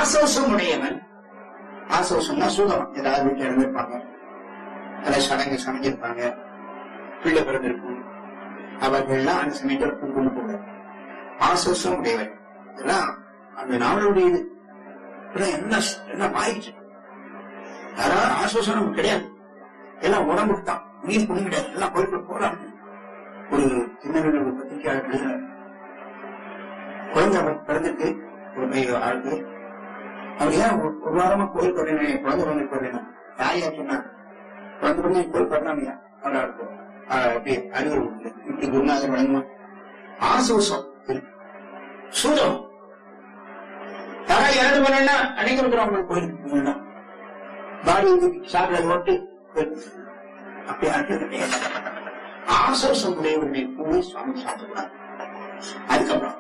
ஆசோசம் உடையவன் ஆசோசம்னா சூதம் ஏதாவது வீட்டுல இருந்திருப்பாங்க பல சடங்கு சமைஞ்சிருப்பாங்க பிள்ளை பிறந்திருக்கும் அவர்கள்லாம் அந்த சமயத்தில் பூ கொண்டு போவார் ஆசோசம் உடையவன் இதெல்லாம் அந்த நாவலுடைய இது இதெல்லாம் என்ன என்ன மாறிடுச்சு யாராவது ஆசோசனம் கிடையாது எல்லாம் உடம்புக்கு தான் உயிர் கொண்டு கிடையாது எல்லாம் கோயிலுக்கு போறாங்க ஒரு திருநெல்வேலி ஒரு பத்திரிகையாளர் எழுதுறாரு குழந்தை பிறந்திருக்கு ஒரு பையன் ஆளுக்கு அவர் ஏன் ஒரு ஒரு வாரமா கோயில் போறேன் குழந்தை பிறந்து போறேன் யார் யார் சொன்னார் குழந்தை பிறந்து கோயில் பண்ணாமையா அவரா இருக்கும் அப்படி அறிவு உண்டு. இப்படி குருநாதர் வழங்குமா ஆசோசம் இருக்கு. சூதம் யாராவது இறந்து போனா அன்னைக்கு இருக்கிறவங்க கோயிலுக்கு போகணும் பாடி சாப்பிட ஓட்டு அப்படி யாருக்கு கிடையாது ஆசோசம் உடையவர்களை போய் சுவாமி சாப்பிடக்கூடாது அதுக்கப்புறம்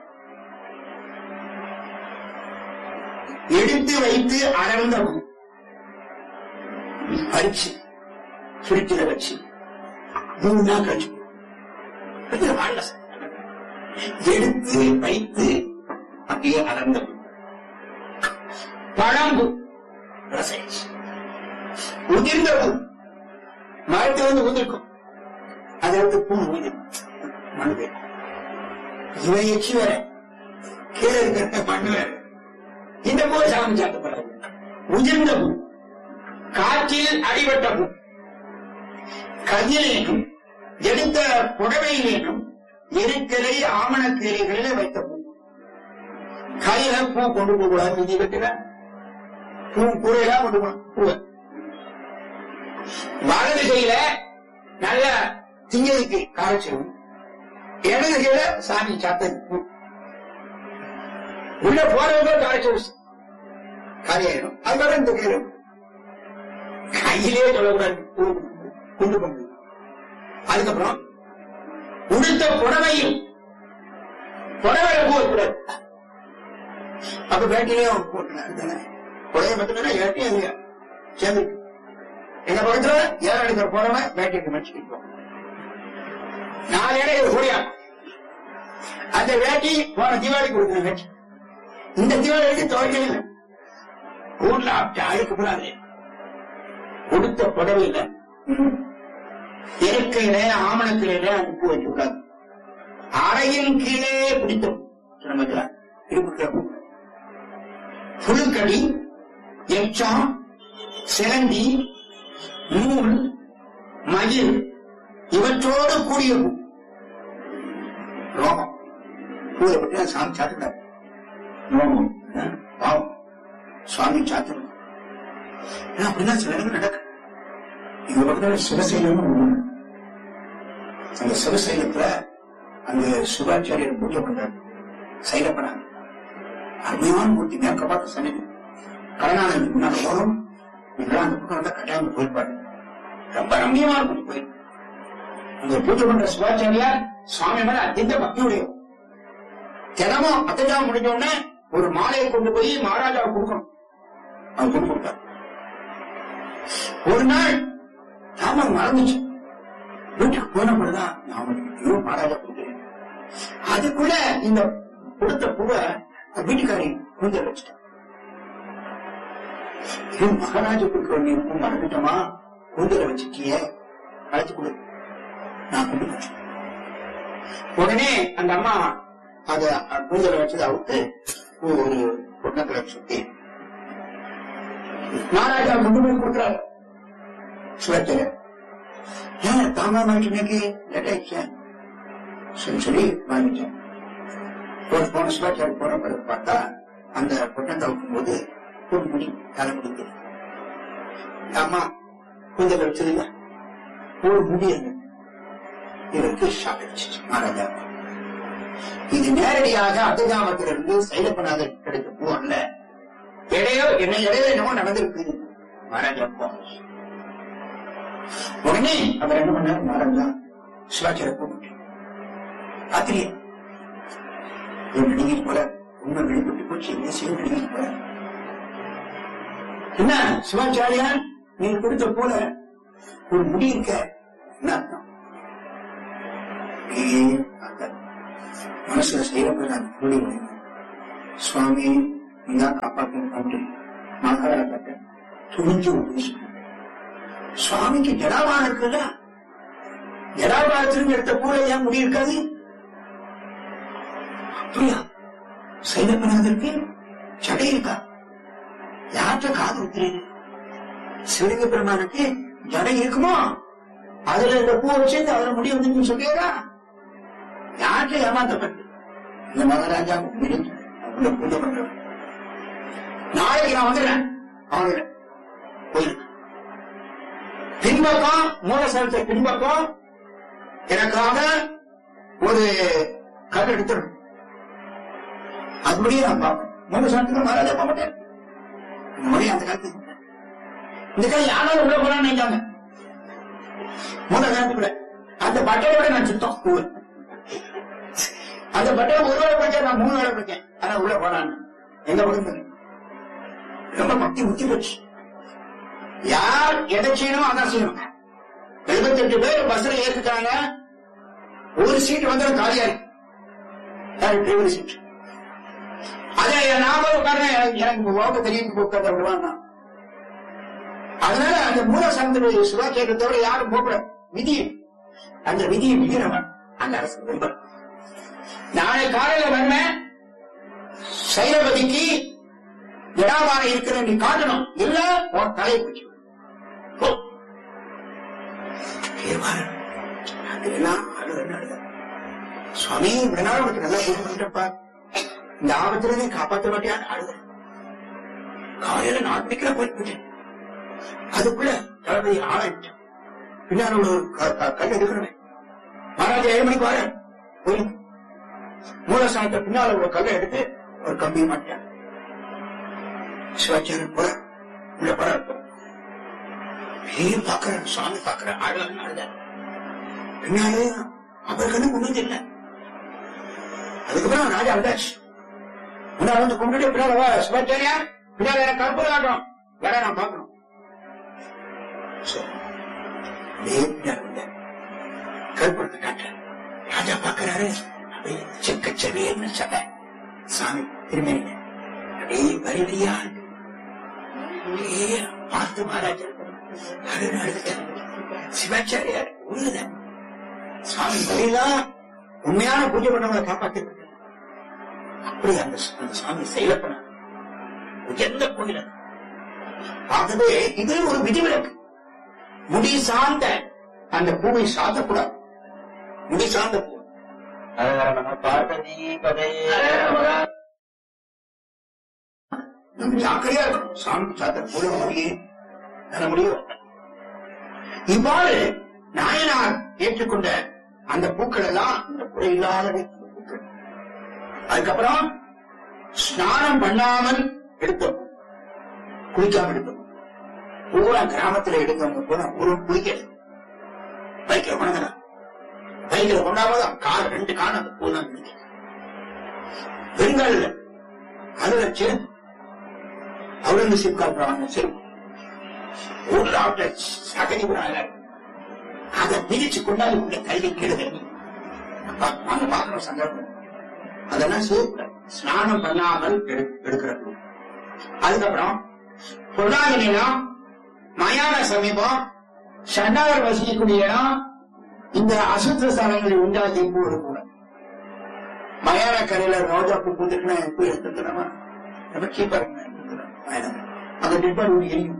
எடுத்து வைத்து அறந்தவும் அரிச்சு ஃப்ரிட்ஜில் வச்சு மூணு நாள் கழிச்சு ஃப்ரிட்ஜில் வாழல சார். எடுத்து வைத்து அப்படியே அறந்தவும் பழம்பு ரசைச்சு உதிர்ந்தவும் மரத்தை வந்து உதிர்க்கும் அதை வந்து பூ உதிர் மண் வேறு இவன் எச்சி வேற கீழே இருக்கிற மண் வேற இந்த போது சாமி சாப்பிடப்படாது உதிர்ந்த பூ காற்றில் அடிபட்ட பூ கையிலேனும் எடுத்த புடவையிலேனும் எரிக்கலை ஆமணக்கீரைகளில் வைத்த பூ கையில பூ கொண்டு போக கூடாது விதி கட்டுற பூ கூரையெல்லாம் கொண்டு போகணும் பூவை வலது கையில நல்ல திங்களுக்கு காய்ச்சலும் இடது கையில சாமி சாத்தது பூ உள்ள போறவங்க காய்ச்சல் காரியாயிடும் அதுக்கப்புறம் இந்த கையில கையிலே சொல்லக்கூடாது பூ கொண்டு போங்க அதுக்கப்புறம் உடுத்த புடவையும் புடவை பூ கூடாது அப்ப வேட்டிலே போட்டுனாரு புடவை மட்டும்தானே வேட்டி அது சேர்ந்து எங்க பக்கத்துல ஏழை எடுக்கிற போறவன் வேட்டிக்கு மடிச்சுட்டு நாலு இடையில கூடியா அந்த வேட்டி போன தீபாவளி கொடுக்குற வேட்டி இந்த தீபாவளிக்கு துவைக்கவே இல்லை ஊர்ல அப்படி அழுக்கப்படாது கொடுத்த புடவையில இயற்கையில ஆமணக்கிளையில அந்த பூ வைக்க கூடாது அறையின் கீழே பிடித்தோம் நமக்கு இருக்கு புழுக்கடி எச்சம் சிலந்தி நூல் மயில் இவற்றோடு கூடிய பூ ரோமம் பூவை பற்றி சாமி சாப்பிட்டார் ரோமம் அஹ், பாவம் சுவாமி சாத்தணும் ஏன்னா அப்படின்னா சில இடங்கள் நடக்கு எங்க பக்கத்துல சிவசைலம் ஒண்ணு. அந்த சிவசைலத்துல அந்த சிவாச்சாரியர் பூஜை பண்றாரு சைலப்படாங்க அருமையான மூர்த்தி மேற்க பார்த்து சன்னிதி கருணாநிதி முன்னாடி ஓடும் இதெல்லாம் அந்த பக்கம் வந்தா கட்டாயம் போயிருப்பாரு ரொம்ப ரம்மியமா இருக்கும் கோயில் அந்த பூஜை பண்ற சிவாச்சாரியார் சுவாமி மேல அதிக பக்தியுடைய தினமும் அத்தஜாமம் முடிஞ்ச உடனே ஒரு மாலையை கொண்டு போய் மகாராஜாவை கொடுக்கணும் அவர் கொண்டு கொடுத்தார் ஒரு நாள் தாமம் மறந்துச்சு வீட்டுக்கு போன பிறகுதான் ஞாபகம் ஐயோ மகாராஜா கொடுக்கிறேன் அதுக்குள்ள இந்த கொடுத்த பூவை வீட்டுக்காரி கூந்தல் வச்சுட்டான் ஐயோ, மகாராஜா கொடுக்க வேண்டிய பூ மறந்துட்டோமா கூந்தல வச்சுட்டியே அழைத்து கொடு நான் கொண்டு போறேன். உடனே அந்த அம்மா அத கூந்தல வச்சதை அவுத்து ஒரு பொண்ணங்களை சுத்தி மகாராஜா கொண்டு போய் கொடுக்குறாரு சிவச்சரன் ஏன் தாமா வாங்கிட்டு லேட் ஆயிடுச்சேன் சரி சரி வாங்கிட்டேன் ஒரு போன சிவாச்சாரி போன பிறகு பார்த்தா அந்த பொட்டத்தை வைக்கும் போது ஒரு முடி தலை முடிக்குது அம்மா கொஞ்சம் வச்சது இல்ல ஒரு முடி அது இவருக்கு ஷாக் அடிச்சிச்சு மகாராஜா இது நேரடியாக அத்தகாமத்திலிருந்து சைலப்பநாதர் கிடைத்த பூ அல்ல இடையோ என்ன இடையில என்னமோ நடந்திருக்கு மகாராஜா போ உடனே அவர் என்ன பண்ணார் மகாராஜா சிவாச்சாரிய கூப்பிட்டு ராத்திரியே என் நடிகை போல உண்மை வெளிப்பட்டு போச்சு என்ன செய்ய நடிகை போல என்ன சிவாச்சாரியா நீங்க கொடுத்த போல ஒரு முடி இருக்க என்ன அர்த்தம் அப்படியே பார்த்தார். மனசுல செய்யப்பட முடி சுவாமி நீதான் காப்பாற்றணும் அப்படின்னு மகாராஜாட்ட துணிஞ்சு உபதேசம் சுவாமிக்கு ஜடாபாரம் இருக்குல்ல ஜடாபாரத்திலிருந்து எடுத்த பூரை ஏன் முடி இருக்காது அப்படியா சைலப்பநாதருக்கு சடை இருக்கா யார்கிட்ட காது ஊத்துறீங்க சிவலிங்க பெருமானுக்கு ஜடை இருக்குமா அதுல இந்த பூ வச்சு அதுல முடி வந்து சொல்லியதா யார்கிட்ட ஏமாத்தப்பட்டு இந்த மகாராஜா உண்மையிலே உள்ள பூஜை பண்றவன் நாளைக்கு நான் வந்துடுறேன் அவனுடைய கோயிலுக்கு பின்பக்கம் மூலசனத்தை பின்பக்கம் எனக்காக ஒரு கல் எடுத்துடும் அதுபடியே நான் பார்ப்பேன் மூலசனத்துக்கு மகாராஜா போக மாட்டேன் இந்த முறை அந்த காலத்துக்கு இந்த காலம் யாராலும் உள்ள போறான்னு நினைக்காங்க மூலசனத்துக்குள்ள அந்த பட்டையோட நான் சுத்தம் ஊர் அந்த பட்டையை ஒரு வேலை படிச்சேன் நான் மூணு வேலை படிச்சேன் ஆனா உள்ள போனான்னு எங்க பக்கம் ரொம்ப பக்தி முத்தி போச்சு யார் எதை செய்யணும் அதான் செய்யணும் எழுபத்தெட்டு பேர் பஸ்ல ஏத்துட்டாங்க ஒரு சீட் வந்து காலியா இருக்கு யாரு டிரைவர் சீட் அதே நாம உட்கார்ந்து எனக்கு எனக்கு ஓக தெரியும் உட்கார்ந்து விடுவாங்க அதனால அந்த மூல சந்திர சுகாச்சேரத்தோட யாரும் போகல விதி அந்த விதியை மீறவன் அந்த அரசு நண்பர் நாளை காலையில வருவேன் சைலபதிக்கு ஜடாபாரம் இருக்கிற நீ காட்டணும் இல்ல உன் தலையை பிடிச்சு போ. ஏவாரு, அதெல்லாம் அழுது அழுது. சுவாமி இவ்வளவு நாள் உனக்கு நல்லா பூஜை பண்ணிட்டப்பா இந்த ஆபத்துல நீ காப்பாற்ற மாட்டியான்னு அழுது காலையில நான் பிடிக்கிற போயிட்டேன் அதுக்குள்ள தளபதி ஆளாயிட்டேன் பின்னால் உள்ள ஒரு க- க- கல் எடுக்கிறவன் மகாராஜா ஏழு மணிக்கு வர கோயிலுக்கு மூலஸ்தானத்தை பின்னால ஒரு கல்லை எடுத்து ஒரு கம்பியை மாட்டான் சிவாச்சாரியர் போற உள்ள போற பேர் பாக்குறேன் சுவாமி பாக்குறேன் ஆடலாம் ஆடுத பின்னாலே அவர் கண்ணு ஒண்ணும் இல்லை அதுக்கப்புறம் ராஜா வந்தாச்சு முன்னாடி வந்து கும்பிட்டு பின்னால வா சிவாச்சாரியா பின்னால எனக்கு கற்பூரம் ஆட்டம் வேற நான் பார்க்கணும் சரி. அப்படியே பின்னால வந்தேன். கற்பூரத்தை காட்டுறேன் ராஜா பாக்குறாரு அப்படியே செக்கச்சவேன்னு சடை சாமி திரும்பி அப்படியே வரி வரியா இருக்கு. அப்படியே பார்த்து மகாராஜா அழுது அழுதுட்டேன். சிவாச்சாரியார் உழுத சாமி வரையெல்லாம் உண்மையான பூஜை பண்ணவங்களை காப்பாத்தி அப்படி அந்த அந்த சாமி செயலப்பன உயர்ந்த கோயில் அது. ஆகவே இது ஒரு விதிவிலக்கு முடி சார்ந்த அந்த பூவை சாத்தக்கூடாது முடி சார்ந்த பூ பார்வதி பதே நம்ம ஜாக்கிரதையா இருக்கணும் சாமி சாத்த பூல முடியே தர முடியும் இவ்வாறு நாயனார் ஏற்றுக்கொண்ட அந்த பூக்கள் எல்லாம் இந்த குறையில்லாத பூக்கள் அதுக்கப்புறம் ஸ்நானம் பண்ணாமல் எடுத்தோம் குளிக்காம எடுத்தோம் பூரா கிராமத்துல எடுத்தவங்க பூரா ஒரு குளிக்கல பைக்கில் கொண்டாங்க பைக்கில் கொண்டாமதான் கால் ரெண்டு கால் அந்த பூ தான் குளிக்க பெண்கள் அதுல சேர்ந்து அவுரங்கசீப் காட்டுறாங்க சரி ஊர்ல அவட்ட சகதி விடாத அதை பிரிச்சு கொண்டாடி உள்ள கல்வி கெடுது நாங்க பார்க்கணும் சந்தர்ப்பம் அதெல்லாம் செய்யக்கூடாது ஸ்நானம் பண்ணாமல் எடு- எடுக்கிறது அதுக்கப்புறம் பொருளாதார நிலம் மயான சமீபம் சண்டாளர் வசிக்கக்கூடிய இடம் இந்த அசுத்த ஸ்தலங்களை உண்டாக்கி பூ இருக்கக்கூடாது மயான கரையில ரோஜா பூ பூத்துட்டுனா பூ எடுத்துக்கணுமா ரொம்ப சீப்பா இருக்கு அந்த டிப்பர் ஒன்று எரியும்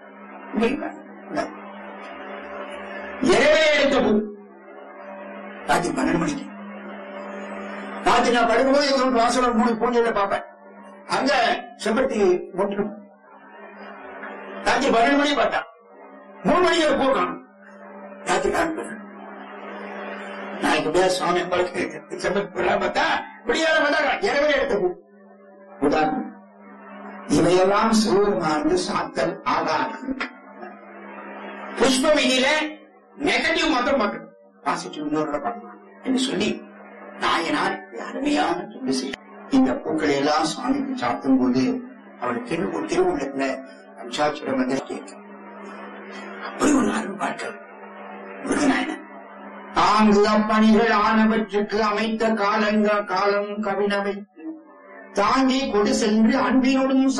இரவே எடுத்த பூ ராத்திரி பன்னெண்டு மணிக்கு ராத்திரி நான் படுக்கும்போது எங்க வீட்டு வாசல மூணு பூஞ்சையில பார்ப்பேன் அங்க செம்பருத்தி மொட்டு ராத்திரி பன்னெண்டு மணி பார்த்தா மூணு மணிக்கு ஒரு பூ காணும் ராத்திரி காணும் நாளைக்கு அப்படியே சுவாமி பழக்க செம்பருத்தி பூலாம் பார்த்தா விடியாத வந்தாங்க இரவே எடுத்த பூ உதாரணம் இவையெல்லாம் சிவபெருமானுக்கு சாத்தல் ஆகாது புஷ்ப விதியில நெகட்டிவ் மாத்திரம் பார்க்கணும் பாசிட்டிவ் இன்னொரு பார்க்கலாம் என்று சொல்லி நாயனார் இப்படி அருமையான சொல்லி செய்யும் இந்த பூக்களை எல்லாம் சுவாமிக்கு சாத்தும் போது அவருடைய திரு திருவுள்ளத்துல அம்சாட்சியிடம் வந்து கேட்கும் அப்படி ஒரு அருள் பாட்கள் முருகநாயனர் தாங்குத பணிகள் ஆனவற்றுக்கு அமைத்த காலங்க காலம் கவினவை தாங்கி கொடு சென்று அன்பினோடும்